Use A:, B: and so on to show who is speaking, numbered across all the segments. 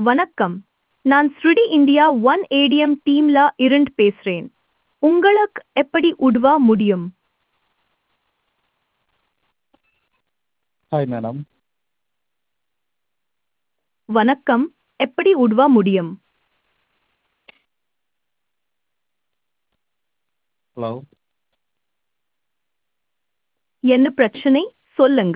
A: வணக்கம் நான் ஸ்ருடி இந்தியா ஒன் ஏடிஎம் டீம்ல இருந்து பேசுறேன் உங்களுக்கு எப்படி உதவ முடியும்
B: ஹாய் மேடம்
A: வணக்கம் எப்படி உதவ முடியும்
B: ஹலோ
A: என்ன பிரச்சனை சொல்லுங்க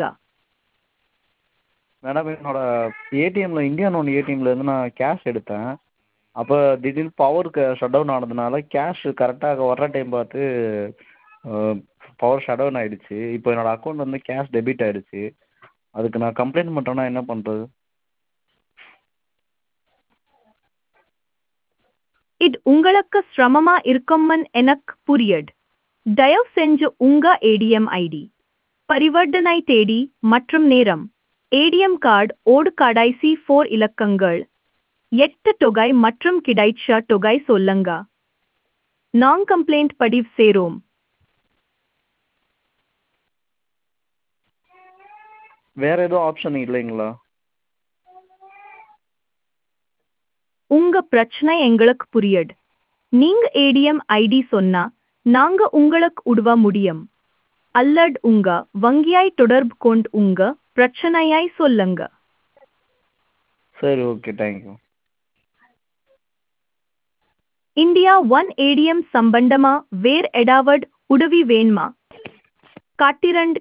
B: மேடம் என்னோட ஏடிஎம்மில் இந்தியன் ஒன் ஏடிஎம்லேருந்து நான் கேஷ் எடுத்தேன் அப்போ திடீர்னு பவர் ஷட் டவுன் ஆனதுனால கேஷ் கரெக்டாக வர்ற டைம் பார்த்து பவர் ஷட் டவுன் ஆகிடுச்சு இப்போ என்னோட அக்கௌண்ட் வந்து கேஷ் டெபிட் ஆகிடுச்சு அதுக்கு நான் கம்ப்ளைண்ட் பண்ணுறேன்னா என்ன பண்ணுறது
A: இது உங்களுக்கு சிரமமா இருக்கும்னு எனக்கு புரியுது தயவு செஞ்சு உங்க ஏடிஎம் ஐடி பரிவர்த்தனை தேதி மற்றும் நேரம் ஏடிஎம் கார்டு ஓடு கடைசி ஃபோர் இலக்கங்கள் எட்டு தொகை மற்றும் கிடைச்ச தொகை சொல்லுங்க நான் கம்ப்ளைண்ட் பதிவு சேரோம்
B: வேறு எதுவும் ஆப்ஷன் இல்லைங்களா
A: உங்க பிரச்சனை எங்களுக்கு புரியுது நீங்க ஏடிஎம் ஐடி சொன்னா நாங்க உங்களுக்கு உதவ முடியும் அல்லது உங்க வங்கியாய் தொடர்பு கொண்டு உங்க பிரச்சனையாய் சொல்லுங்க
B: சரி okay thank you
A: India one ATM சம்பந்தமா வேர் எடாவட் உதவி வேணுமா காட்டிரண்ட்